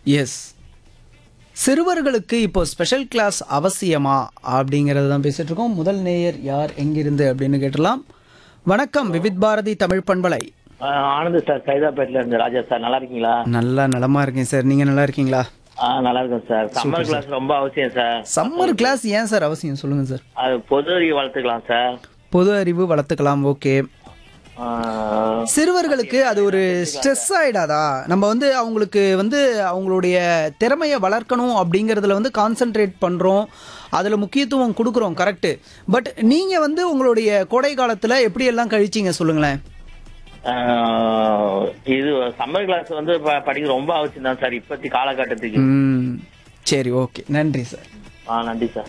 S சிறுவர்களுக்கு இப்போ special class அவசியமா அப்படிங்கறத தான் பேசிட்டு இருக்கோம் முதல் நேயர் யார் எங்கிருந்து அப்படின்னு கேட்டலாம் வணக்கம் விவித் பாரதி தமிழ் பண்பலை ஆ, ஆனந்த் சார் சைதாப்பேட்ல இருந்து ராஜா சார் நல்லா இருக்கீங்களா நல்லா நலமா இருக்கேன் சார் நீங்க நல்லா இருக்கீங்களா ஆ நல்லா இருக்கேன் சார் சம்மர் கிளாஸ் ரொம்ப அவசியம் சார் சம்மர் கிளாஸ் ஏன் சார் அவசியம் சொல்லுங்க சார் அது பொது அறிவு வளர்த்துக்கலாம் சார் பொது அறிவு வளர்த்துக்கலாம் ஓகே ஆ, சிறுவர்களுக்கு அது ஒரு ஸ்ட்ரெஸ் ஆயிடாதா நம்ம வந்து அவங்களுக்கு வந்து அவங்களுடைய திறமையை வளர்க்கணும் அப்படிங்கறதுல வந்து கான்சென்ட்ரேட் பண்றோம் அதுல முக்கியத்துவம் கொடுக்குறோம் கரெக்ட் பட் நீங்க வந்து உங்களுடைய கோடை காலத்துல எப்படி எல்லாம் கழிச்சீங்க சொல்லுங்களேன் ஆ, இது சம்மர் கிளாஸ் வந்து ப- படிக்க ரொம்ப அவசியம் தான் சார் இப்பத்தி காலகட்டத்துக்கு ம் சரி ஓகே நன்றி சார் ஆ நன்றி சார்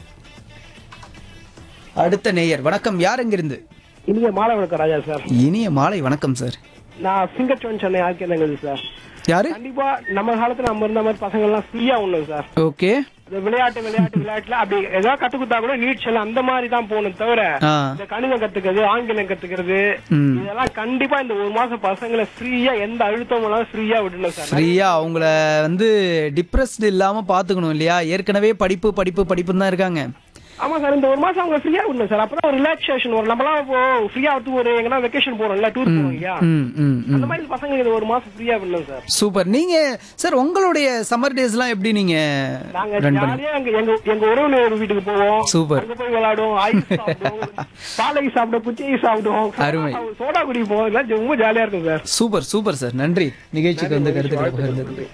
அடுத்த நேயர் வணக்கம் யார் எங்கிருந்து இனிய மாலை வணக்கம் ராஜா சார் இனிய மாலை வணக்கம் சார் நான் சிங்கச்சோன் சென்னை ஆர்கேந்தங்கள் சார் யாரு கண்டிப்பா நம்ம காலத்துல நம்ம இருந்த மாதிரி பசங்க எல்லாம் ஃப்ரீயா உண்ணும் சார் ஓகே இந்த விளையாட்டு விளையாட்டு விளையாட்டுல அப்படி ஏதாவது கத்து கொடுத்தா கூட நீச்சல் அந்த மாதிரி தான் போகணும் தவிர ஆ இந்த கணிதம் கத்துக்கிறது ஆங்கிலம் கத்துக்கிறது ம் இதெல்லாம் கண்டிப்பா இந்த ஒரு மாசம் பசங்களை ஃப்ரீயா எந்த அழுத்தமும் இல்லாம ஃப்ரீயா விடணும் சார் ஃப்ரீயா அவங்கள வந்து டிப்ரெஸ்டு இல்லாம பாத்துக்கணும் இல்லையா ஏற்கனவே படிப்பு படிப்பு படிப்புன்னு தான் இருக்காங்க ஆமா சார் இந்த ஒரு மாசம் அவங்க ஃப்ரீயா விடணும் சார் அப்பதான் ஒரு ரிலாக்ஸேஷன் வரும் நம்மளாம் இப்போ ஃப்ரீயா விட்டு ஒரு எங்கன்னா வெக்கேஷன் போறோம்ல டூர் போறோம் இல்லையா ம் ம் ம் அந்த மாதிரி பசங்களுக்கு இந்த ஒரு மாசம் ஃப்ரீயா விடணும் சார் சூப்பர் நீங்க சார் உங்களுடைய சம்மர் டேஸ்லாம் எப்படி நீங்க நாங்க ரன் பண்ணி ஜாலியா எங்க எங்க எங்க உறவினர் வீட்டுக்கு போவோம் சூப்பர் அங்க போய் விளையாடுவோம் ஐஸ் சாப்பிடுவோம் பாலை சாப்பிடுவோம் குச்சி ஐஸ் அருமை. சாப்பிடுவோம் சோடா குடிப்போம் இதெல்லாம் ரொம்ப ஜாலியா இருக்கும் சார் சூப்பர் சூப்பர் சார் நன்றி நிகழ்ச்சிக்கு வந்து கருத்துக்களை பகிர்ந்ததுக்கு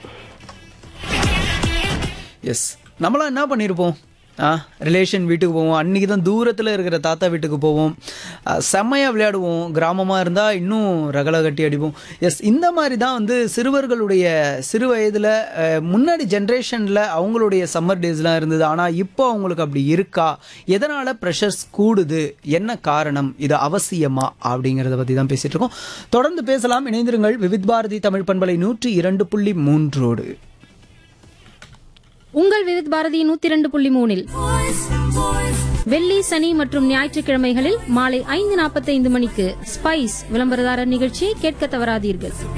எஸ் நம்மளாம் என்ன பண்ணியிருப்போம் ஆ ரிலேஷன் வீட்டுக்கு போவோம் அன்றைக்கி தான் தூரத்தில் இருக்கிற தாத்தா வீட்டுக்கு போவோம் ஆ, செம்மையா விளையாடுவோம் கிராமமாக இருந்தால் இன்னும் ரகலை கட்டி அடிப்போம் எஸ் இந்த மாதிரி தான் வந்து சிறுவர்களுடைய சிறு வயதில் முன்னாடி ஜென்ரேஷனில் அவங்களுடைய சம்மர் டேஸ்லாம் இருந்தது ஆனால் இப்போ அவங்களுக்கு அப்படி இருக்கா எதனால் ப்ரெஷர்ஸ் கூடுது என்ன காரணம் இது அவசியமா அப்படிங்கிறத பற்றி தான் பேசிகிட்டு இருக்கோம் தொடர்ந்து பேசலாம் இணைந்திருங்கள் விவித் பாரதி தமிழ் பண்பலை நூற்றி இரண்டு புள்ளி மூன்றோடு உங்கள் விவித் பாரதி நூத்தி இரண்டு புள்ளி மூணில் வெள்ளி சனி மற்றும் ஞாயிற்றுக்கிழமைகளில் மாலை ஐந்து நாற்பத்தைந்து மணிக்கு ஸ்பைஸ் விளம்பரதாரர் நிகழ்ச்சியை கேட்க தவறாதீர்கள்